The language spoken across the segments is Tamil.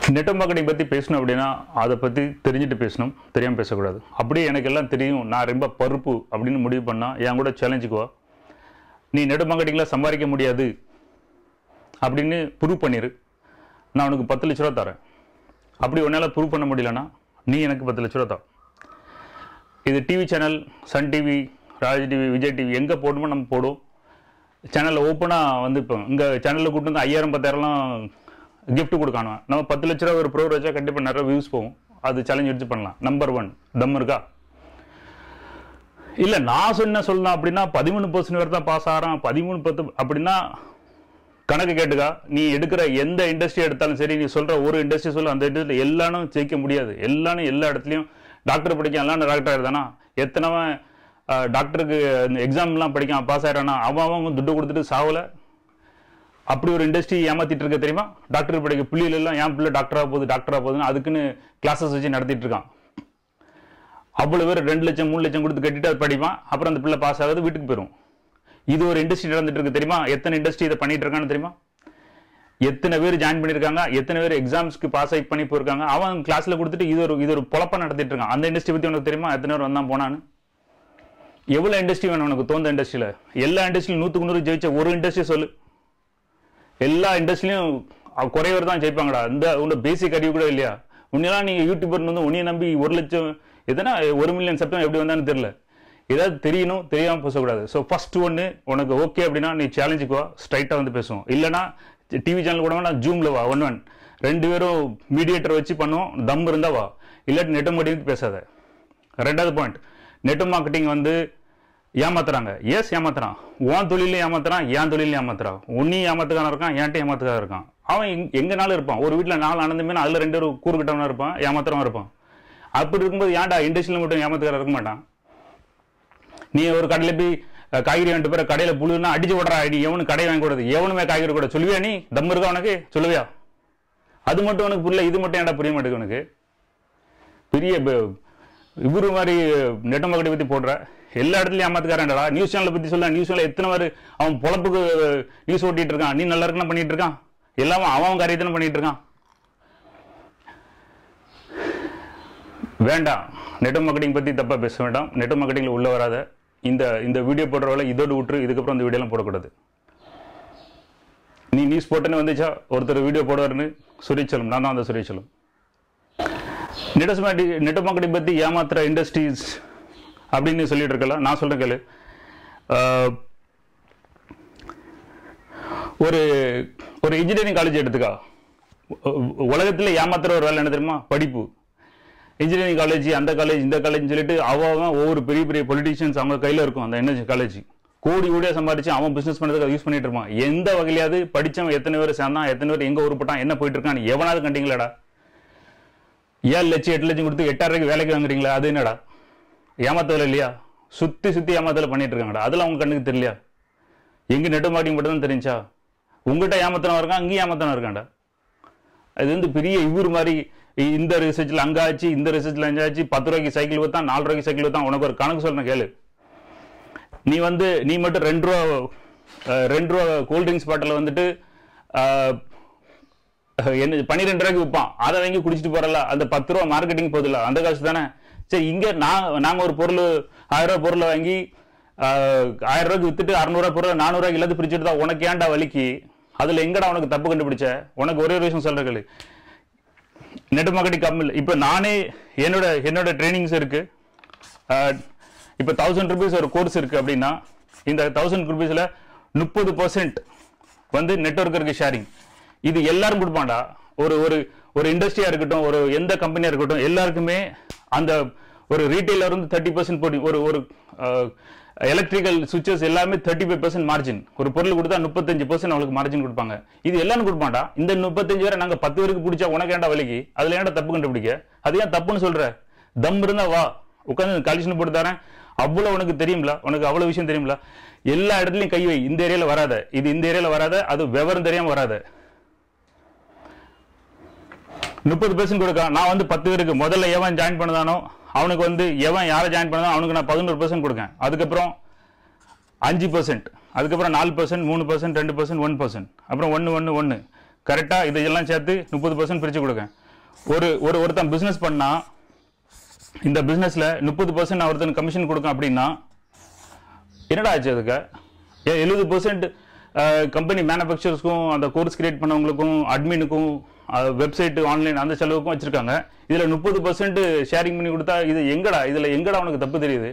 நெட் மார்க்கெட்டிங் பற்றி பேசணும் அப்படின்னா அதை பற்றி தெரிஞ்சுட்டு பேசணும் தெரியாமல் பேசக்கூடாது அப்படியே எனக்கு எல்லாம் தெரியும் நான் ரொம்ப பருப்பு அப்படின்னு முடிவு பண்ணால் என் கூட சேலஞ்சுக்குவா நீ நெட் மார்க்கெட்டிங்கில் சம்பாதிக்க முடியாது அப்படின்னு ப்ரூவ் பண்ணிடு நான் உனக்கு பத்து லட்ச ரூபா தரேன் அப்படி உன்னால் ப்ரூவ் பண்ண முடியலன்னா நீ எனக்கு பத்து லட்ச ரூபா தா இது TV channel Sun TV Raj TV Vijay TV எங்கே போடணுமோ நம்ம போடும் சேனலில் ஓப்பனாக வந்து இப்போ இங்கே சேனலில் கூட்டு வந்து ஐயாயிரம் பத்தாயிரம்லாம் கிஃப்ட் கொடுக்கணும் நம்ம பத்து லட்ச ரூபா ஒரு ப்ரோ வச்சா கண்டிப்பாக நிறைய வியூஸ் போகும் அது சேலஞ்ச் எடுத்து பண்ணலாம் நம்பர் ஒன் தம் இருக்கா இல்லை நான் சொன்ன சொல்லலாம் அப்படின்னா பதிமூணு பர்சன்ட் பேர் தான் பாஸ் ஆகிறான் பதிமூணு பத்து அப்படின்னா கணக்கு கேட்டுக்கா நீ எடுக்கிற எந்த இண்டஸ்ட்ரி எடுத்தாலும் சரி நீ சொல்ற ஒரு இண்டஸ்ட்ரி சொல்ல அந்த இண்டஸ்ட்ரி எல்லாரும் ஜெயிக்க முடியாது எல்லாரும் எல்லா இடத்துலையும் டாக்டர் படிக்க எல்லாம் டாக்டர் ஆயிருதானா எத்தனவன் அஹ், டாக்டருக்கு எக்ஸாம்லாம் படிக்காம பாஸ் ஆயிடானா அவன் அவன் துட்டு கொடுத்துட்டு சாவல அப்படி ஒரு இண்டஸ்ட்ரி ஏமாத்திட்டு இருக்க தெரியுமா டாக்டர் படிக்க பிள்ளைகள் எல்லாம் என் பிள்ளை டாக்டரா போகுது டாக்டரா போகுதுன்னு அதுக்குன்னு கிளாஸஸ் வச்சு நடத்திட்டு இருக்கான் அவ்வளவு பேர் ரெண்டு லட்சம் மூணு லட்சம் கொடுத்து கட்டிட்டு அது படிப்பான் அப்புறம் அந்த பிள்ளை பாஸ் ஆகுது வீட்டுக்கு போயிடும் இது ஒரு இண்டஸ்ட்ரி நடந்துட்டு இருக்கு தெரியுமா எத்தனை இண்டஸ்ட்ரி இதை பண்ணிட்டு இருக்கான்னு தெரியுமா எத்தனை பேர் ஜாயின் பண்ணிருக்காங்க எத்தனை பேர் எக்ஸாம்ஸ்க்கு பாஸ் ஆகி பண்ணி போயிருக்காங்க அவன் கிளாஸ்ல கொடுத்துட்டு இது ஒரு இது ஒரு பொழப்பா நடத்திட்டு இருக்கான் அந்த இண்டஸ்ட்ரி பத்தி உனக்கு தெரியுமா எத்தனை பேர் வந்தான் போனான்னு எவ்வளவு இண்டஸ்ட்ரி வேணும் உனக்கு தோந்த இண்டஸ்ட்ரியில எல்லா இண்டஸ்ட்ரியும் நூத்துக்கு நூறு ஜெயிச்ச ஒரு இண்டஸ்ட்ரி சொல்லு எல்லா இண்டஸ்ட்ரியும் குறைவர் தான் ஜெயிப்பாங்கடா இந்த உன்னோட பேசிக் அறிவு கூட இல்லையா உன்னெல்லாம் நீங்க யூடியூபர் வந்து உன்னைய நம்பி ஒரு லட்சம் எதனா ஒரு மில்லியன் சப்டம் எப்படி வந்தான்னு தெரியல ஏதாவது தெரியணும் தெரியாம பேசக்கூடாது ஸோ ஃபர்ஸ்ட் ஒன்று உனக்கு ஓகே அப்படின்னா நீ சேலஞ்சுக்கு வா ஸ்ட்ரைட்டாக வந்து பேசுவோம் இல்லைனா டிவி சேனல் கூட வேணா ஜூம்ல வா ஒன் ஒன் ரெண்டு பேரும் மீடியேட்டர் வச்சு பண்ணுவோம் தம் இருந்தா வா இல்லாட்டி நெட் மார்க்கெட்டிங் பேசாத ரெண்டாவது பாயிண்ட் நெட் மார்க்கெட்டிங் வந்து ஏமாத்துறாங்க எஸ் ஏமாத்துறான் உன் தொழிலையும் ஏமாத்துறான் என் தொழிலையும் ஏமாத்துறான் உன்னையும் ஏமாத்துக்கான இருக்கான் என்கிட்ட ஏமாத்துக்காக இருக்கான் அவன் எங்க- எங்கனாலும் இருப்பான் ஒரு வீட்டில் நாலு ஆனந்தமே அதுல ரெண்டு பேரும் கூறுகிட்டவனா இருப்பான் ஏமாத்துறவன் இருப்பான் அப்படி இருக்கும்போது ஏன்டா இண்டஸ்ட்ரியில் மட்டும் ஏமாத்துக்கார இருக்க மாட்டான் நீ ஒரு கடையில போய் அஹ், காய்கறி வாங்கிட்டு போற கடையில புழுன்னா அடிச்சு விடுறா நீ எவனு கடை வாங்கி கூடாது எவனுமே காய்கறி கூட சொல்லுவியா நீ தம் இருக்கா உனக்கு சொல்லுவியா அது மட்டும் உனக்கு புரியல இது மட்டும் ஏன்டா புரிய மாட்டேங்குது உனக்கு பெரிய ப- இவரு மாதிரி நெட்ட மகடி பத்தி போடுற எல்லா இடத்துலயும் ஏமாத்துக்காரன்டா நியூஸ் சேனலை பத்தி சொல்ல நியூஸ் சேனல் எத்தனை பேர் அவன் பொழப்புக்கு நியூஸ் ஓட்டிட்டு இருக்கான் நீ நல்லா இருக்குன்னு பண்ணிட்டு இருக்கான் எல்லாமே அவன் அவன் காரியத்தானே பண்ணிட்டு இருக்கான் வேண்டாம் நெட் மார்க்கெட்டிங் பத்தி தப்பா பேச வேண்டாம் நெட் மார்க்கெட்டிங்ல உள்ள வராத இந்த இந்த வீடியோ போடுற வேலை இதோடு விட்டுரு இதுக்கப்புறம் இந்த வீடியோலாம் போடக்கூடாது நீ நியூஸ் போட்டேன்னு வந்துச்சா ஒருத்தர் வீடியோ போடுவாருன்னு சுரேச்சலம் நான் தான் அந்த சுரேச்சலம் நெட் நெட் மார்க்கெட்டிங் பத்தி ஏமாத்துற இண்டஸ்ட்ரீஸ் அப்படின்னு சொல்லிட்டு இருக்கல நான் சொல்றேன் கேளு ஆஹ், ஒரு ஒரு இன்ஜினியரிங் காலேஜ் எடுத்துக்கா உ- உலகத்துல ஏமாத்துற ஒரு வேலை என்ன தெரியுமா படிப்பு இன்ஜினியரிங் காலேஜ் அந்த காலேஜ் இந்த காலேஜ் சொல்லிட்டு அவ அவன் ஒவ்வொரு பெரிய பெரிய பொலிட்டீஷியன்ஸ் அவங்க கையில இருக்கும் அந்த என்ன காலேஜ் கோடி கோடியா சம்பாதிச்சு அவன் பிசினஸ் பண்றதுக்கு யூஸ் பண்ணிட்டு இருப்பான் எந்த வகையிலாவது படிச்சவன் எத்தனை பேர் சேர்ந்தான் எத்தனை பேர் எங்க உருப்பட்டான் என்ன போயிட்டு இருக்கான் எவனாவது கண்டீங்களாடா ஏழு லட்சம் எட்டு லட்சம் கொடுத்து எட்டாயிரம் ரூபாய்க்கு வேலைக்கு வாங்குறீங்களா அது என்னடா ஏமாத்தல இல்லையா சுத்தி சுத்தி ஏமாத்தல பண்ணிட்டு இருக்காங்கடா அதெல்லாம் உங்க கண்ணுக்கு தெரியலையா எங்க நெட் மார்க்கெட்டிங் மட்டும் தான் தெரிஞ்சா உங்ககிட்ட ஏமாத்தனம் இருக்கான் அங்கேயும் ஏமாத்தனம் இருக்கான்டா அது வந்து பெரிய இவர் மாதிரி இ- இந்த ரிசர்ச்ல அங்க ஆச்சு இந்த ரிசர்ச்ல அங்க ஆச்சு பத்து ரூபாய்க்கு சைக்கிள் வித்தா நாலு ரூபாய்க்கு சைக்கிள் வித்தா உனக்கு ஒரு கணக்கு சொல்றேன் கேளு நீ வந்து நீ மட்டும் ரெண்டு ரூபா அஹ், ரெண்டு ரூபா கூல் ட்ரிங்க்ஸ் பாட்டில் வந்துட்டு அஹ், என்ன பன்னிரெண்டு ரூபாய்க்கு விற்பான் அதை வாங்கி குடிச்சிட்டு போறல அந்த பத்து ரூபா மார்க்கெட்டிங் போதில்ல அந்த காசு தானே சரி இங்க நான் நாங்க ஒரு பொருள் ஆயிரம் ரூபாய் பொருளை வாங்கி ஆஹ், ஆயிரம் ரூபாய்க்கு வித்துட்டு அறுநூறுவா பொருள் நானூறு ரூபாய்க்கு எல்லாத்தையும் பிரிச்சுட்டு தான் உனக்கு ஏன்டா வலிக்கு அதுல எங்கடா உனக்கு தப்பு கண்டுபிடிச்ச உனக்கு ஒரே ஒரு விஷயம் சொல்றேன் கேளு நெட் மார்க்கெட்டிங் கம்மில் இப்போ நானே என்னோட என்னோட ட்ரைனிங்ஸ் இருக்கு ஆஹ், இப்போ தௌசண்ட் ருபீஸ் ஒரு கோர்ஸ் இருக்கு அப்படின்னா இந்த தௌசண்ட் ருபீஸ்ல முப்பது பர்சன்ட் வந்து நெட்ஒர்க்கருக்கு ஷேரிங் இது எல்லாரும் கொடுப்பான்டா ஒரு ஒரு ஒரு இண்டஸ்ட்ரியா இருக்கட்டும் ஒரு எந்த கம்பெனியா இருக்கட்டும் எல்லாருக்குமே அந்த ஒரு ரீட்டைலர் வந்து தேர்ட்டி பர்சன்ட் போட்டி ஒரு ஒரு எலக்ட்ரிக்கல் சுவிச்சஸ் எல்லாமே தேர்ட்டி ஃபைவ் பர்சன்ட் மார்ஜின் ஒரு பொருள் கொடுத்தா முப்பத்தஞ்சு பர்சன்ட் அவங்களுக்கு மார்ஜின் கொடுப்பாங்க இது எல்லாரும் கொடுப்பான்டா இந்த முப்பத்தஞ்சு பேரை நாங்க பத்து பேருக்கு பிடிச்சா உனக்கு ஏன்டா வலிக்கு அதுல ஏன்டா தப்பு கண்டுபிடிக்க அது ஏன் தப்புன்னு சொல்ற தம் இருந்தா வா உட்காந்து கலிஷன் போட்டு தரேன் அவ்வளவு உனக்கு தெரியும்ல உனக்கு அவ்வளவு விஷயம் தெரியும்ல எல்லா இடத்துலயும் கை வை இந்த ஏரியால வராத இது இந்த ஏரியால வராத அது விவரம் தெரியாம வராத முப்பது பெர்சன்ட் கொடுக்க நான் வந்து பத்து பேருக்கு முதல்ல எவன் ஜாயின் பண்ணதானோ அவனுக்கு வந்து எவன் யாரை ஜாயின் பண்ணதோ அவனுக்கு நான் பதினோரு பெர்சன்ட் கொடுக்கேன் அதுக்கப்புறம் அஞ்சு பர்சன்ட் அதுக்கப்புறம் நாலு பர்சன்ட் மூணு பர்சன்ட் ரெண்டு பர்சன்ட் ஒன் பர்சன்ட் அப்புறம் ஒன்று ஒன்று ஒன்று கரெக்டாக இதெல்லாம் சேர்த்து முப்பது பர்சன்ட் பிரித்து கொடுங்க ஒரு ஒரு ஒருத்தன் பிஸ்னஸ் பண்ணா இந்த பிஸ்னஸில் முப்பது பர்சன்ட் நான் ஒருத்தன் கமிஷன் கொடுக்கேன் அப்படின்னா என்னடா ஆச்சு அதுக்கு ஏன் எழுபது பர்சன்ட் கம்பெனி மேனுஃபேக்சர்ஸ்க்கும் அந்த கோர்ஸ் கிரியேட் பண்ணவங்களுக்கும் அட்மினுக்கும் வெப்சைட் ஆன்லைன் அந்த செலவுக்கும் வச்சிருக்காங்க இதில் முப்பது பர்சன்ட் ஷேரிங் பண்ணி கொடுத்தா இது எங்கடா இதில் எங்கடா அவனுக்கு தப்பு தெரியுது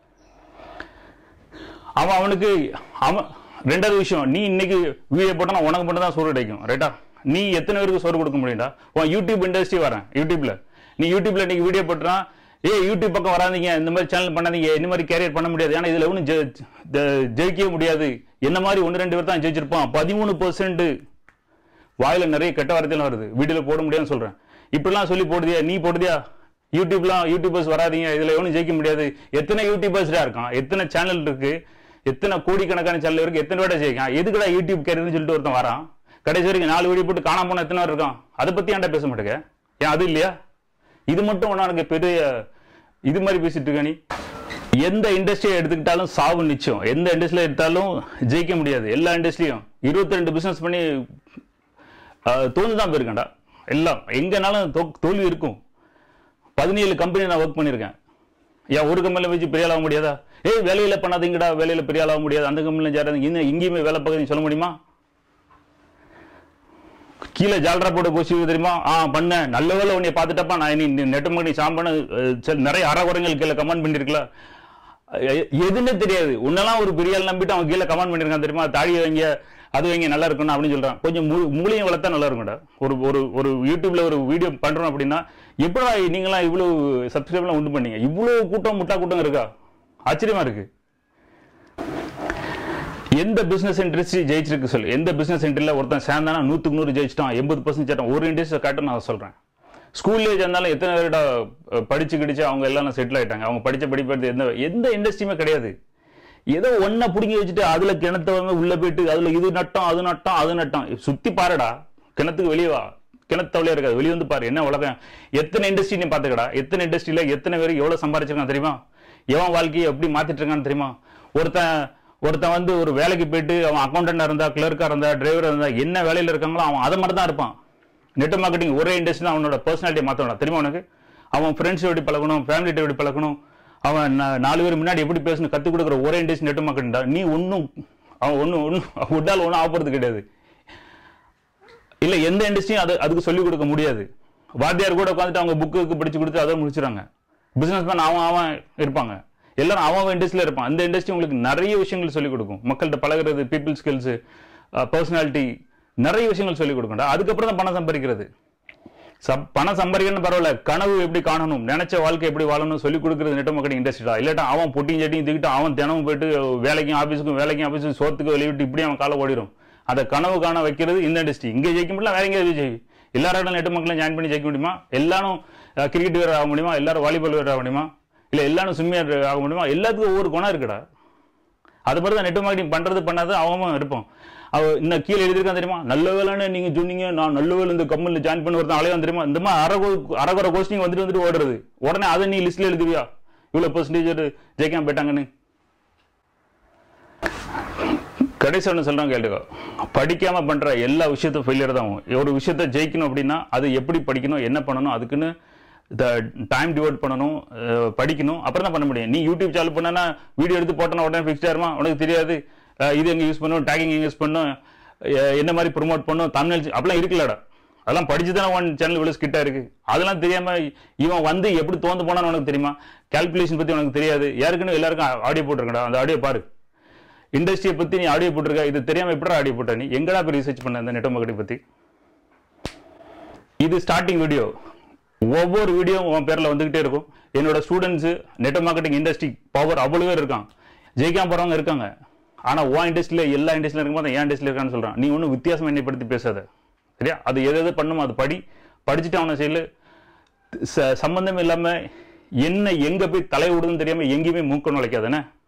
அவன் அவனுக்கு அவன் ரெண்டாவது விஷயம் நீ இன்னைக்கு வீடியோ போட்டா உனக்கு மட்டும் தான் சோறு கிடைக்கும் ரைட்டா நீ எத்தனை பேருக்கு சோறு கொடுக்க முடியும்டா உன் யூடியூப் இண்டஸ்ட்ரி வரேன் யூடியூப்ல நீ யூடியூப்ல இன்னைக்கு வீடியோ போட்டுனா ஏ யூடியூப் பக்கம் வராதீங்க இந்த மாதிரி சேனல் பண்ணாதீங்க இந்த மாதிரி கேரியர் பண்ண முடியாது ஏன்னா இதுல ஒன்றும் ஜெயிக்கவே முடியாது என்ன மாதிரி ஒன்று ரெண்டு பேர் தான் ஜெயிச்சிருப்பான் பதிமூணு பர்சன்ட் வாயில நிறைய கெட்ட வார்த்தையெல்லாம் வருது வீடியோல போட முடியாதுன்னு சொல்றேன் இப்படிலாம் சொல்லி போடுதியா நீ போடுதியா யூடியூப்லாம் யூடியூபர்ஸ் வராதீங்க இதுல எவனும் ஜெயிக்க முடியாது எத்தனை யூடியூபர்ஸ்டா இருக்கான் எத்தனை சேனல் இருக்கு எத்தனை கோடிக்கணக்கான சேனல் இருக்கு எத்தனை பேட ஜெயிக்கான் எதுக்குடா யூடியூப் கேரியர்னு சொல்லிட்டு ஒருத்தன் வரான் கடைசி வரைக்கும் நாலு வீடியோ போட்டு காணாம போன எத்தனை பேர் இருக்கான் அதை பத்தி ஏன்டா பேச மாட்டேங்க ஏன் அது இல்லையா இது மட்டும் ஒண்ணு எனக்கு பெரிய இது மாதிரி பேசிட்டு இருக்க நீ எந்த இண்டஸ்ட்ரியை எடுத்துக்கிட்டாலும் சாவு நிச்சயம் எந்த இண்டஸ்ட்ரியில எடுத்தாலும் ஜெயிக்க முடியாது எல்லா இண்டஸ்ட்ரியும் இருபத்தி ரெண்டு பிசினஸ் பண்ணி தோல்வி தான் போயிருக்கேன்டா எல்லாம் எங்கனாலும் தோ- தோல்வி இருக்கும் பதினேழு கம்பெனி நான் ஒர்க் பண்ணியிருக்கேன் ஏன் ஒரு கம்பெனியில் வச்சு பெரிய ஆள் ஆக முடியாதா ஏய் வேலையில பண்ணாதீங்கடா வேலையில பெரிய ஆள் ஆக முடியாது அந்த கம்பெனியில் சேராதீங்க இன்னும் எங்கேயுமே வேலை பார்க்க சொல்ல முடியுமா கீழே ஜால்ரா போட்டு கோசி தெரியுமா ஆ பண்ண நல்ல வேலை உன்னை பார்த்துட்டப்பா நான் நீ நெட்டு மணி சாம்பன நிறைய அறகுறைகள் கீழே கமெண்ட் பண்ணிருக்கல எதுன்னு தெரியாது உன்னெல்லாம் ஒரு பெரிய ஆள் நம்பிட்டு அவன் கீழே கமெண்ட் பண்ணிருக்கான் தெரியுமா தாடி வைங்க அது வைங்க நல்லா இருக்கணும் அப்படின்னு சொல்றான் கொஞ்சம் மூ- மூளையும் வளர்த்தா நல்லா இருக்கும்டா ஒரு ஒரு ஒரு யூடியூப்ல ஒரு வீடியோ பண்றோம் அப்படின்னா எப்படா நீங்களாம் இவ்வளவு சப்ஸ்கிரைப்லாம் உண்டு பண்ணீங்க இவ்வளவு கூட்டம் முட்டா கூட்டம் இருக்கா ஆச்சரியமா இருக்கு எந்த பிசினஸ் இண்டஸ்ட்ரி ஜெயிச்சிருக்கு சொல்லு எந்த பிசினஸ் இண்டஸ்ட்ரியில் ஒருத்தன் சேர்ந்தானா நூற்றுக்கு நூறு ஜெயிச்சிட்டான் எண்பது பர்சன்ட் சேர்த்தான் ஒரு இண்டஸ்ட்ரி காட்டும் நான் சொல்றேன் ஸ்கூல்லேயே சேர்ந்தாலும் எத்தனை பேருடா அஹ், படிச்சு கிடிச்சு அவங்க எல்லாம் செட்டில் ஆயிட்டாங்க அவங்க படிச்ச படிப்பு எடுத்து எந்த எந்த இண்டஸ்ட்ரியுமே கிடையாது ஏதோ ஒன்றை பிடுங்கி வச்சுட்டு அதுல கிணத்தவங்க உள்ள போயிட்டு அதுல இது நட்டம் அது நட்டம் அது நட்டம் சுத்தி பாருடா கிணத்துக்கு வெளியே வா கிணத்தவளே இருக்காது வெளியே வந்து பாரு என்ன உலகம் எத்தனை இண்டஸ்ட்ரி நீ பாத்துக்கடா எத்தனை இண்டஸ்ட்ரியில எத்தனை பேர் எவ்வளவு சம்பாரிச்சிருக்கான் தெரியுமா எவன் வாழ்க்கையை எப்படி மாத்திட்டு இருக்கான்னு தெரியுமா ஒருத்தன் ஒருத்தன் வந்து ஒரு வேலைக்கு போயிட்டு அவன் அக்கௌண்டன்டா இருந்தா கிளர்க்கா இருந்தா டிரைவரா இருந்தா என்ன வேலையில இருக்காங்களோ அவன் அதை மட்டும் தான் இருப்பான் நெட் மார்க்கெட்டிங் ஒரே இண்டஸ்ட்ரி தான் அவனோட பர்சனாலிட்டியை மாத்தணும் தெரியுமா உனக்கு அவன் ஃப்ரெண்ட்ஸ் எப்படி பழகணும் ஃபேமிலிட்ட எப்படி பழகணும் அவன் நா- நாலு பேர் முன்னாடி எப்படி பேசணும் கத்துக் கொடுக்குற ஒரே இண்டஸ்ட்ரி நெட் மார்க்கெட்டிங் தான் நீ ஒன்றும் அவன் ஒன்றும் ஒன்றும் விட்டால் ஒன்றும் ஆகிறது கிடையாது இல்ல எந்த இண்டஸ்ட்ரியும் அது அதுக்கு சொல்லிக் கொடுக்க முடியாது வாத்தியார் கூட உட்காந்துட்டு அவங்க புக்கு படிச்சு கொடுத்து அதை முடிச்சிடுறாங்க பிசினஸ் மேன் அவன் அவன் இருப்பாங்க எல்லாரும் அவன் அவன் இண்டஸ்ட்ரியில் இருப்பான் அந்த இண்டஸ்ட்ரி உங்களுக்கு நிறைய விஷயங்கள் சொல்லிக் கொடுக்கும் மக்கள்கிட்ட பழகுறது பீப்புள் ஸ்கில்ஸ் பர்சனாலிட்டி நிறைய விஷயங்கள் சொல்லிக் கொடுக்கும்டா அதுக்கப்புறம் தான் பணம் சம்பாதிக்கிறது சம் பணம் சம்பாதிக்கணும் பரவாயில்ல கனவு எப்படி காணணும் நினைச்ச வாழ்க்கை எப்படி வாழணும் சொல்லி கொடுக்குறது நெட் மார்க்கெட்டிங் இண்டஸ்ட்ரிடா இல்லாட்டா அவன் பொட்டியும் சட்டியும் தூக்கிட்டு அவன் தினமும் போயிட்டு வேலைக்கும் ஆபீஸுக்கும் வேலைக்கும் ஆபீஸுக்கும் சோத்துக்கு வெளியிட்டு இப்படி அவன் காலை ஓடிடும் அதை கனவு காண வைக்கிறது இந்த இண்டஸ்ட்ரி இங்கே ஜெயிக்க முடியல வேற எங்கேயாவது ஜெயி எல்லாரோட நெட் மக்களும் ஜாயின் பண்ணி ஜெயிக்க முடியுமா எல்லாரும் கிரிக்கெட் வீரர் ஆக முடியுமா எல்லாரும் வாலிபால் வீரர் ஆக முடியுமா இல்ல எல்லாரும் ஸ்விம்மியர் ஆக முடியுமா எல்லாத்துக்கும் ஒவ்வொரு குணம் இருக்குடா அது மாதிரி தான் நெட் மார்க்கெட்டிங் பண்றது பண்ணாது அவன் இருப்பான் அவ இன்னும் கீழே எழுதியிருக்கான் தெரியுமா நல்ல வேலைன்னு நீங்க சொன்னீங்க நான் நல்ல வேலை இந்த கம்பெனியில் ஜாயின் பண்ண ஒருத்தன் அலையான் தெரியுமா இந்த மாதிரி அரகோ அரகுற கோஸ்டிங் வந்துட்டு வந்துட்டு ஓடுறது உடனே அதை நீ லிஸ்ட்ல எழுதுவியா இவ்வளவு பெர்சன்டேஜ் ஜெயிக்காம போயிட்டாங்கன்னு கடைசி ஒன்று சொல்றேன் கேளுங்க படிக்காம பண்ற எல்லா விஷயத்தும் ஃபெயிலியர் தான் ஆகும் ஒரு விஷயத்த ஜெயிக்கணும் அப்படின்னா அது எப்படி படிக்கணும் என்ன பண்ணணும் அதுக்குன்னு டைம் டிவோட் பண்ணணும் அஹ், படிக்கணும் அப்புறம் தான் பண்ண முடியும் நீ யூடியூப் சாலு பண்ணனா வீடியோ எடுத்து போட்டனா உடனே ஃபிக்ஸ்ட் ஆயிருமா உனக்கு தெரியாது அஹ், இது எங்க யூஸ் பண்ணும் டேகிங் எங்க யூஸ் பண்ணும் அஹ், என்ன மாதிரி ப்ரொமோட் பண்ணும் தமிழ் அப்படிலாம் இருக்குல்லடா அதெல்லாம் படிச்சு தானே ஒன் சேனல் இவ்வளவு ஸ்கிட்டா இருக்கு அதெல்லாம் தெரியாம இவன் வந்து எப்படி தோந்து போனான்னு உனக்கு தெரியுமா கால்குலேஷன் பத்தி உனக்கு தெரியாது யாருக்குன்னு எல்லாருக்கும் ஆடியோ போட்டிருக்கடா அந்த ஆடியோ பாரு இண்டஸ்ட்ரியை பத்தி நீ ஆடியோ போட்டிருக்க இது தெரியாம எப்படி ஆடியோ போட்ட நீ எங்கடா போய் ரிசர்ச் பண்ண இந்த நெட் மார்க்கெட்டிங் பத்தி இது ஸ்டார்டிங் வீடியோ ஒவ்வொரு வீடியோ உன் பேர்ல வந்துகிட்டே இருக்கும் என்னோட students net marketing industry power அவ்வளவு பேர் இருக்கான் ஜெயிக்காம போறவங்க இருக்காங்க ஆனா உன் இண்டஸ்ட்ரியில எல்லா இண்டஸ்ட்ரியில இருக்கும்போது என் இண்டஸ்ட்ரியில் இருக்கான்னு சொல்றான் நீ ஒன்றும் வித்தியாசம் என்னைப்படுத்தி பேசாத சரியா அது எது எது பண்ணுமோ அது படி படிச்சுட்டு அவனை செயலு ச- சம்பந்தம் இல்லாம என்ன எங்க போய் தலை விடுதுன்னு தெரியாம எங்கேயுமே மூக்க நுழைக்காதானே